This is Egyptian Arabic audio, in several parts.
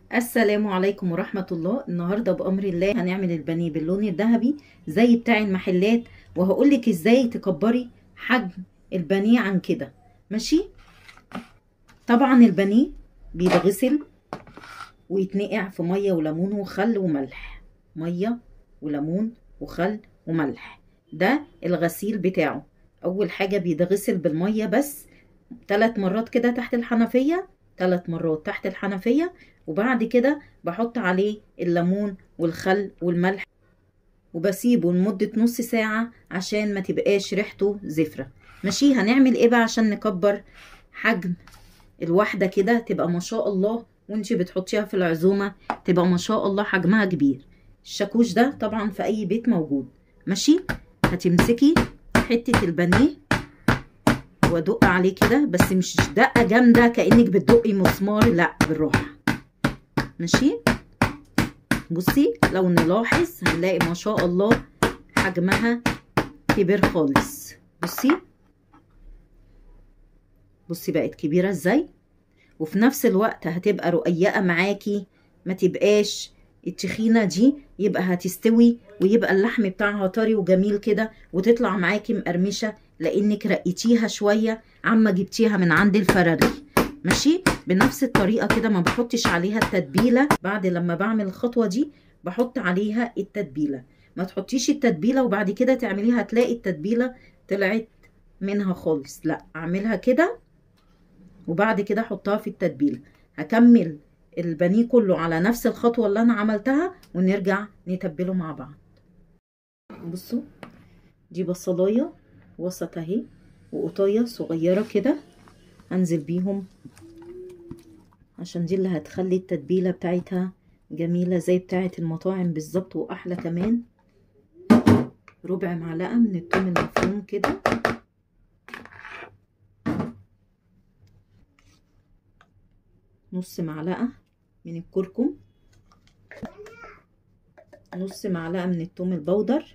السلام عليكم ورحمة الله النهاردة بأمر الله هنعمل البانيه باللون الذهبي زي بتاع المحلات وهقولك ازاي تكبري حجم البانيه عن كده ماشي طبعا البانيه بيتغسل ويتنقع في مية وليمون وخل وملح مية وليمون وخل وملح ده الغسيل بتاعه اول حاجة بيتغسل بالمية بس ثلاث مرات كده تحت الحنفية ثلاث مرات تحت الحنفية وبعد كده بحط عليه الليمون والخل والملح وبسيبه لمدة نص ساعة عشان ما تبقاش ريحته زفرة ماشي هنعمل ايه بقى عشان نكبر حجم الواحدة كده تبقى ما شاء الله وانتي بتحطيها في العزومة تبقى ما شاء الله حجمها كبير الشاكوش ده طبعا في اي بيت موجود ماشي هتمسكي حتة البانيه وادق عليه كده بس مش دقه جامده كانك بتدقي مسمار لا بالراحه ماشي بصي لو نلاحظ هنلاقي ما شاء الله حجمها كبير خالص بصي بصي بقت كبيره ازاي وفي نفس الوقت هتبقى رقيقه معاكي ما تبقاش التخينه دي يبقى هتستوي ويبقى اللحم بتاعها طري وجميل كده وتطلع معاكي مقرمشه لانك رقيتيها شويه عما جبتيها من عند الفراري ماشي بنفس الطريقه كده ما بحطش عليها التتبيله بعد لما بعمل الخطوه دي بحط عليها التتبيله ما تحطيش التتبيله وبعد كده تعمليها تلاقي التتبيله طلعت منها خالص لا اعملها كده وبعد كده احطها في التتبيله هكمل البانيه كله على نفس الخطوه اللي انا عملتها ونرجع نتبله مع بعض بصوا دي بصلايه وسط اهي وقطايه صغيره كده هنزل بيهم عشان دي اللي هتخلي التتبيله بتاعتها جميله زي بتاعه المطاعم بالظبط واحلى كمان ربع معلقه من الثوم المفروم كده نص معلقه من الكركم نص معلقه من الثوم البودر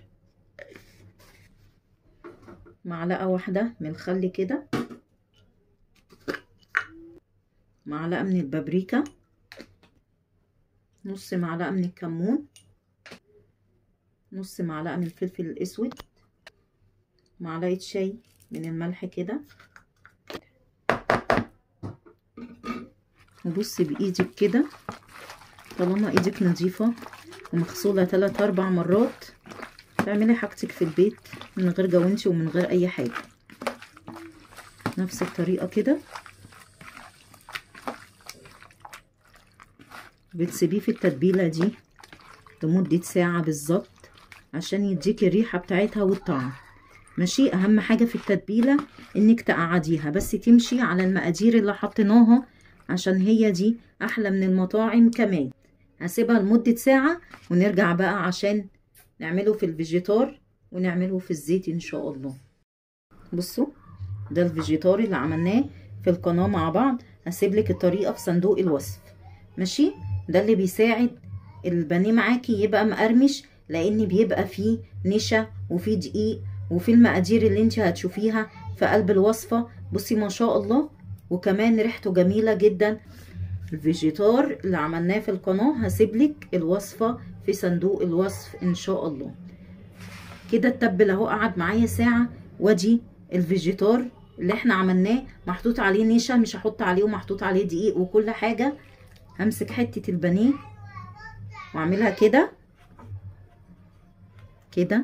معلقة واحدة من الخل كده معلقة من البابريكا نص معلقة من الكمون نص معلقة من الفلفل الأسود معلقة شاي من الملح كده وبصي بإيدك كده طالما ايدك نظيفة ومغسولة تلات أربع مرات تعملي حاجتك في البيت من غير جوانتي ومن غير اي حاجه نفس الطريقه كده بتسيبيه في التتبيله دي لمده ساعه بالظبط عشان يديكي الريحه بتاعتها والطعم ماشي اهم حاجه في التتبيله انك تقعديها بس تمشي على المقادير اللي حطيناها عشان هي دي احلى من المطاعم كمان هسيبها لمده ساعه ونرجع بقى عشان نعمله في الفيجيتار ونعمله في الزيت ان شاء الله بصوا ده الفيجيتار اللي عملناه في القناة مع بعض هسيب لك الطريقة في صندوق الوصف ماشي ده اللي بيساعد البانيه معاكي يبقى مقرمش لان بيبقى فيه نشا وفيه دقيق وفي المقادير اللي انت هتشوفيها في قلب الوصفة بصي ما شاء الله وكمان ريحته جميلة جدا الفيجيتار اللي عملناه في القناة هسيب لك الوصفة في صندوق الوصف ان شاء الله كده التبل اهو قعد معايا ساعة وادي الفيجيتار اللي احنا عملناه محطوط عليه نشا مش هحط عليه ومحطوط عليه دقيق وكل حاجة همسك حتة البانيه واعملها كده كده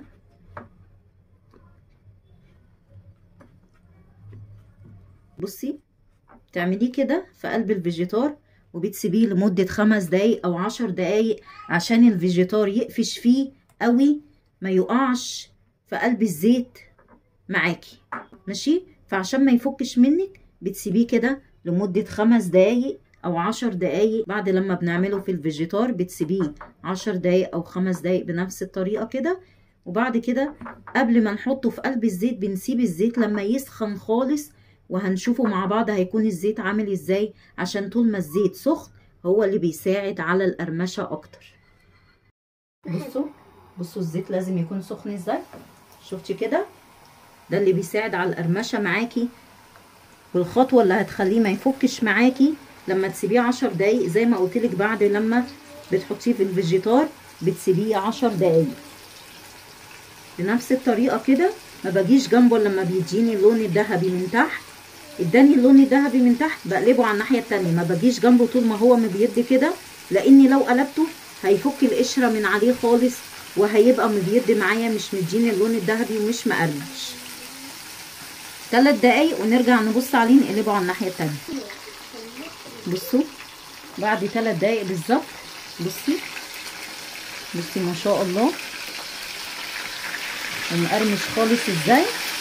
بصي تعمليه كده في قلب الفيجيتار وبتسيبيه لمدة خمس دقايق أو عشر دقايق عشان الفيجيتار يقفش فيه قوي ما يقعش في قلب الزيت معاكي ماشي فعشان ما يفكش منك بتسيبيه كده لمدة خمس دقايق أو عشر دقايق بعد لما بنعمله في الفيجيتار بتسيبيه عشر دقايق أو خمس دقايق بنفس الطريقة كده وبعد كده قبل ما نحطه في قلب الزيت بنسيب الزيت لما يسخن خالص وهنشوفه مع بعض هيكون الزيت عامل ازاي عشان طول ما الزيت سخن هو اللي بيساعد على القرمشة اكتر بصوا بصوا الزيت لازم يكون سخن ازاي شفتي كده ده اللي بيساعد على القرمشة معاكي والخطوة اللي هتخليه ما يفكش معاكي لما تسيبيه عشر دقايق زي ما قلت لك بعد لما بتحطيه في الفيجيتار بتسيبيه عشر دقايق بنفس الطريقه كده ما باجيش جنبه لما بيديني اللون الذهبي من تحت اداني اللون الذهبي من تحت بقلبه على الناحيه التانية ما باجيش جنبه طول ما هو مبيض كده لاني لو قلبته هيفك القشره من عليه خالص وهيبقى مبيض معايا مش مديني اللون الذهبي ومش مقرمش ثلاث دقايق ونرجع نبص عليه نقلبه على الناحيه التانية بصوا بعد ثلاث دقايق بالظبط بصي بصي ما شاء الله ومقرمش خالص ازاي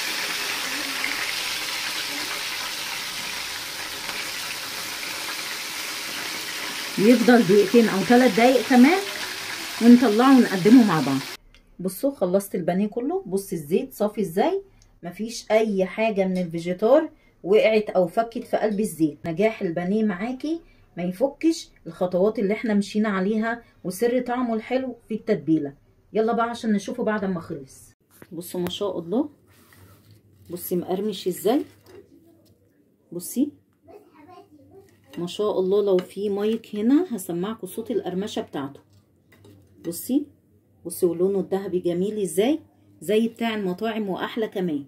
يفضل دقيقتين او ثلاث دقايق كمان ونطلعه ونقدمه مع بعض بصوا خلصت البانيه كله بص الزيت صافي ازاي مفيش اي حاجه من الفيجيتار وقعت او فكت في قلب الزيت نجاح البانيه معاكي ما يفكش الخطوات اللي احنا مشينا عليها وسر طعمه الحلو في التتبيله يلا بقى عشان نشوفه بعد ما خلص بصوا ما شاء الله بصي مقرمش ازاي بصي ما شاء الله لو في مايك هنا هسمعكم صوت القرمشه بتاعته بصي بصي ولونه الذهبي جميل ازاي زي بتاع المطاعم واحلى كمان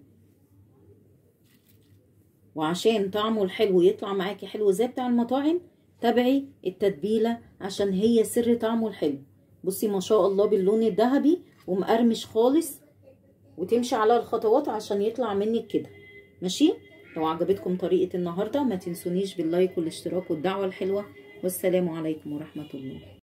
وعشان طعمه الحلو يطلع معاكي حلو زي بتاع المطاعم تابعي التتبيله عشان هي سر طعمه الحلو بصي ما شاء الله باللون الذهبي ومقرمش خالص وتمشي على الخطوات عشان يطلع منك كده ماشي لو عجبتكم طريقه النهارده ما تنسونيش باللايك والاشتراك والدعوه الحلوه والسلام عليكم ورحمه الله